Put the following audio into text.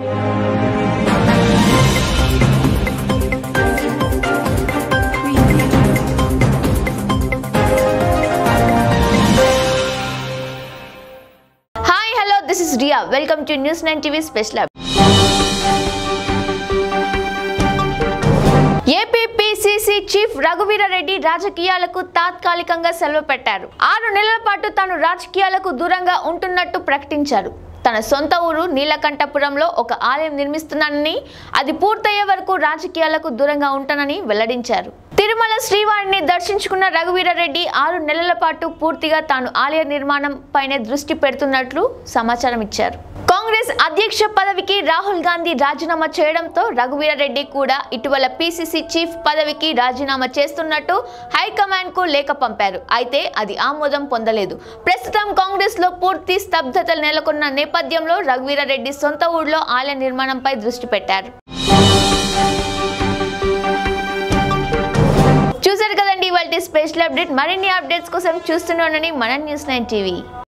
hi hello this is Riya welcome to news nine TV special AP PCC chief Raghuveera Reddy రాజకీయాలకు తాత్కాలికంగా సెలవు పెట్టారు ఆరు నెలల పాటు తాను రాజకీయాలకు దూరంగా ఉంటున్నట్టు ప్రకటించారు తన సొంత ఊరు నీలకంఠపురంలో ఒక ఆలయం నిర్మిస్తున్నానని అది పూర్తయ్యే వరకు రాజకీయాలకు దూరంగా ఉంటానని వెల్లడించారు తిరుమల శ్రీవారిని దర్శించుకున్న రఘువీరారెడ్డి ఆరు నెలల పాటు పూర్తిగా తాను ఆలయ నిర్మాణం పైనే దృష్టి పెడుతున్నట్లు సమాచారం ఇచ్చారు కాంగ్రెస్ అధ్యక్ష పదవికి రాహుల్ గాంధీ రాజీనామా చేయడంతో రఘువీరారెడ్డి కూడా ఇటీవల పిసిసి చీఫ్ పదవికి రాజీనామా చేస్తున్నట్టు హైకమాండ్ కు లేఖ పంపారు అయితే అది ఆమోదం పొందలేదు ప్రస్తుతం కాంగ్రెస్ లో పూర్తి స్తబ్దత నెలకొన్న నేపథ్యంలో రఘువీరారెడ్డి సొంత ఊళ్ళో ఆలయ నిర్మాణంపై దృష్టి పెట్టారు చూసారు కదండి ఇవాళ స్పెషల్ అప్డేట్ మరిన్ని అప్డేట్స్ కోసం చూస్తూనే ఉండండి మన న్యూస్ నైన్ టీవీ